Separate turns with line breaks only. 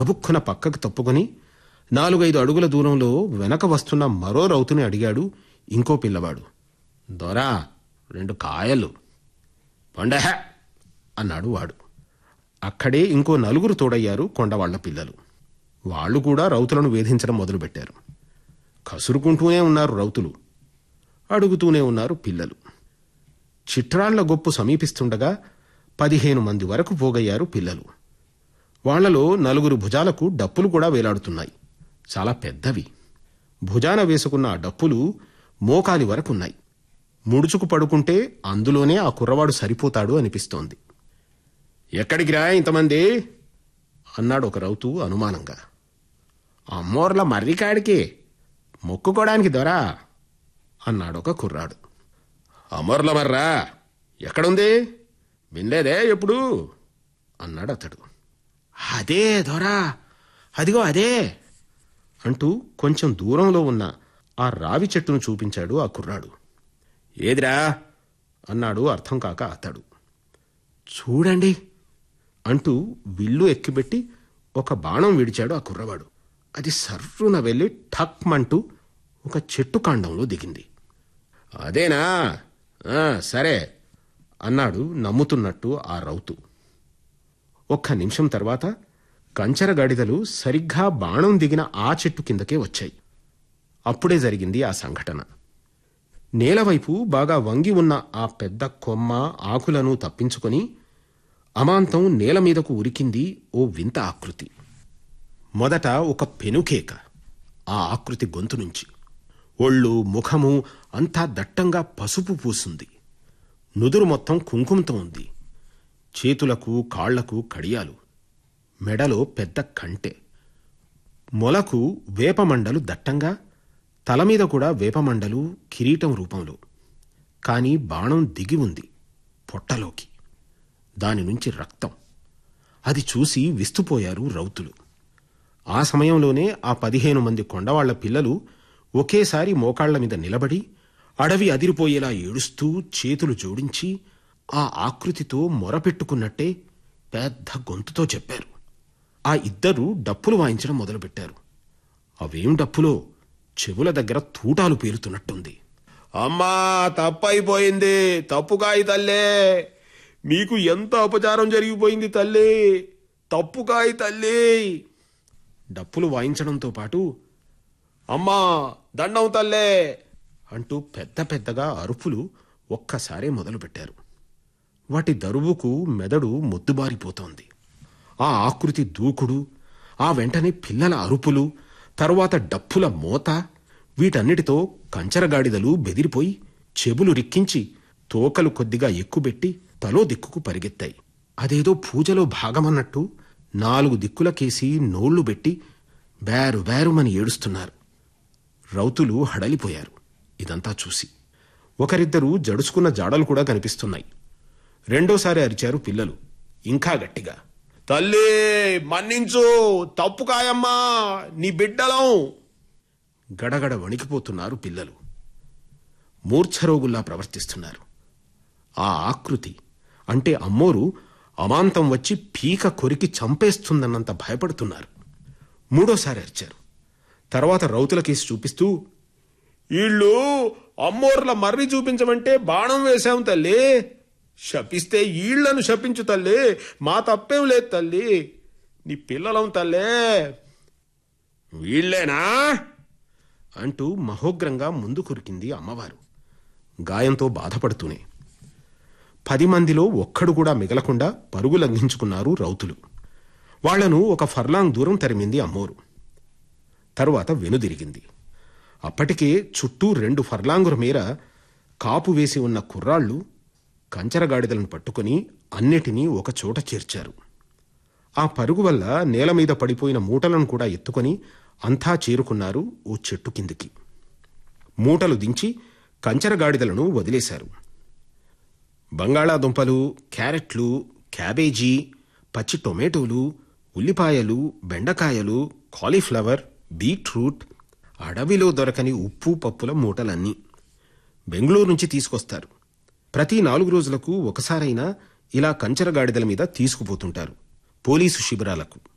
గబుక్కున పక్కకు తప్పుకొని నాలుగైదు అడుగుల దూరంలో వెనక వస్తున్న మరో రౌతుని అడిగాడు ఇంకో పిల్లవాడు దొరా రెండు కాయలు పండహ అన్నాడు వాడు అక్కడే ఇంకో నలుగురు తోడయ్యారు కొండవాళ్ల పిల్లలు వాళ్ళు కూడా రౌతులను వేధించడం మొదలుపెట్టారు కసురుకుంటూనే ఉన్నారు రౌతులు అడుగుతూనే ఉన్నారు పిల్లలు చిట్రాళ్ల గొప్పు సమీపిస్తుండగా పదిహేను మంది వరకు పోగయ్యారు పిల్లలు వాళ్లలో నలుగురు భుజాలకు డప్పులు కూడా వేలాడుతున్నాయి చాలా పెద్దవి భుజాన వేసుకున్న ఆ డప్పులు మోకాలి వరకున్నాయి ముడుచుకు పడుకుంటే అందులోనే ఆ కుర్రవాడు సరిపోతాడు అనిపిస్తోంది ఎక్కడికి రా ఇంతమంది అన్నాడు ఒక రౌతు అనుమానంగా అమ్మోర్ల మర్రికాడికి మొక్కుకోడానికి దొరా అన్నాడు ఒక కుర్రాడు అమర్ల మర్రా ఎక్కడుంది వినలేదే ఎప్పుడు అన్నాడు అతడు అదే దొరా అదిగో అదే అంటూ కొంచెం దూరంలో ఉన్న ఆ రావి చెట్టును చూపించాడు ఆ కుర్రాడు ఏదిరా అన్నాడు అర్థం కాక అతడు చూడండి అంటూ విల్లు ఎక్కిపెట్టి ఒక బాణం విడిచాడు ఆ కుర్రవాడు అది సర్రున వెళ్ళి ఠక్మంటూ ఒక చెట్టు కాండంలో దిగింది అదేనా ఆ, సరే అన్నాడు నమ్ముతున్నట్టు ఆ రౌతు ఒక్క నిమిషం తర్వాత కంచర గాడిదలు సరిగ్గా బాణం దిగిన ఆ చెట్టు కిందకే వచ్చాయి అప్పుడే జరిగింది ఆ సంఘటన నేలవైపు బాగా వంగి ఉన్న ఆ పెద్ద కొమ్మ ఆకులను తప్పించుకొని అమాంతం నేల మీదకు ఉరికింది ఓ వింత ఆకృతి మొదట ఒక పెనుకేక ఆ ఆకృతి గొంతు నుంచి ఒళ్ళు ముఖము అంతా దట్టంగా పసుపు పూసుంది నుదురు మొత్తం కుంకుమతో ఉంది చేతులకు కాళ్లకు కడియాలు మెడలో పెద్ద కంటె మొలకు వేపమండలు దట్టంగా తల మీద కూడా వేపమండలు కిరీటం రూపంలో కాని బాణం దిగి ఉంది పొట్టలోకి దాని నుంచి రక్తం అది చూసి విస్తుపోయారు రౌతులు ఆ సమయంలోనే ఆ పదిహేను మంది కొండవాళ్ల పిల్లలు ఒకేసారి మోకాళ్ల మీద నిలబడి అడవి అదిరిపోయేలా ఏడుస్తూ చేతులు జోడించి ఆ ఆకృతితో మొరపెట్టుకున్నట్టే పెద్ద గొంతుతో చెప్పారు ఆ ఇద్దరు డప్పులు వాయించడం మొదలుపెట్టారు అవేం డప్పులో చెవుల దగ్గర తూటాలు పేరుతున్నట్టుంది అమ్మా తప్పైపోయింది తప్పుకాయి తల్లే మీకు ఎంత అపచారం జరిగిపోయింది తల్లి తప్పుకాయి తల్లి డప్పులు వాయించడంతో పాటు అమ్మా దండం తల్లే అంటూ పెద్ద పెద్దగా అరుపులు ఒక్కసారే మొదలుపెట్టారు వాటి దరువుకు మెదడు మొద్దుబారిపోతోంది ఆ ఆకృతి దూకుడు ఆ వెంటనే పిల్లల అరుపులు తరువాత డప్పుల మోత వీటన్నిటితో కంచరగాడిదలు బెదిరిపోయి చెబులు రిక్కించి తోకలు కొద్దిగా ఎక్కుబెట్టి తలో దిక్కుకు పరిగెత్తాయి అదేదో పూజలో భాగమన్నట్టు నాలుగు దిక్కులకేసి నోళ్లు పెట్టి బేరు బేరుమని ఏడుస్తున్నారు రౌతులు హడలిపోయారు ఇదంతా చూసి ఒకరిద్దరు జడుచుకున్న జాడలు కూడా కనిపిస్తున్నాయి రెండోసారి అరిచారు పిల్లలు ఇంకా గట్టిగా తల్లి మన్నించు తప్పు కాయమ్మా నీ బిడ్డలం గడగడ వణికిపోతున్నారు పిల్లలు మూర్ఛరోగుల్లా ప్రవర్తిస్తున్నారు ఆ ఆకృతి అంటే అమ్మోరు అమాంతం వచ్చి పీక కొరికి చంపేస్తుందన్నంత భయపడుతున్నారు మూడోసారి అరిచారు తర్వాత రౌతుల కేసు చూపిస్తూ వీళ్ళు అమ్మోర్ల మర్రి చూపించమంటే బాణం వేశాం తల్లి శపిస్తే ఈళ్లను శపించు తల్లి మా తప్పేం లేదు తల్లి నీ పిల్లలం తల్లే వీళ్ళేనా అంటూ మహోగ్రంగా ముందు కురికింది అమ్మవారు గాయంతో బాధపడుతూనే పది మందిలో ఒక్కడు కూడా మిగలకుండా పరుగు లంఘించుకున్నారు రౌతులు వాళ్లను ఒక ఫర్లాంగ్ దూరం తరిమింది అమ్మోరు తరువాత వెనుదిరిగింది అప్పటికే చుట్టూ రెండు ఫర్లాంగుల మేర కాపు వేసి ఉన్న కుర్రాళ్ళు కంచరగాడిదలను పట్టుకుని అన్నిటినీ ఒక చోట చేర్చారు ఆ పరుగు వల్ల నేల మీద పడిపోయిన మూటలను కూడా ఎత్తుకొని అంతా చేరుకున్నారు ఓ చెట్టు కిందికి మూటలు దించి కంచరగాడిదలను వదిలేశారు బంగాళాదుంపలు క్యారెట్లు క్యాబేజీ పచ్చి టొమాటోలు ఉల్లిపాయలు బెండకాయలు కాలీఫ్లవర్ బీట్రూట్ అడవిలో దొరకని ఉప్పు పప్పుల మూటలన్నీ బెంగళూరు నుంచి తీసుకొస్తారు ప్రతి నాలుగు రోజులకు ఒకసారైనా ఇలా కంచరగాడిదల మీద తీసుకుపోతుంటారు పోలీసు శిబిరాలకు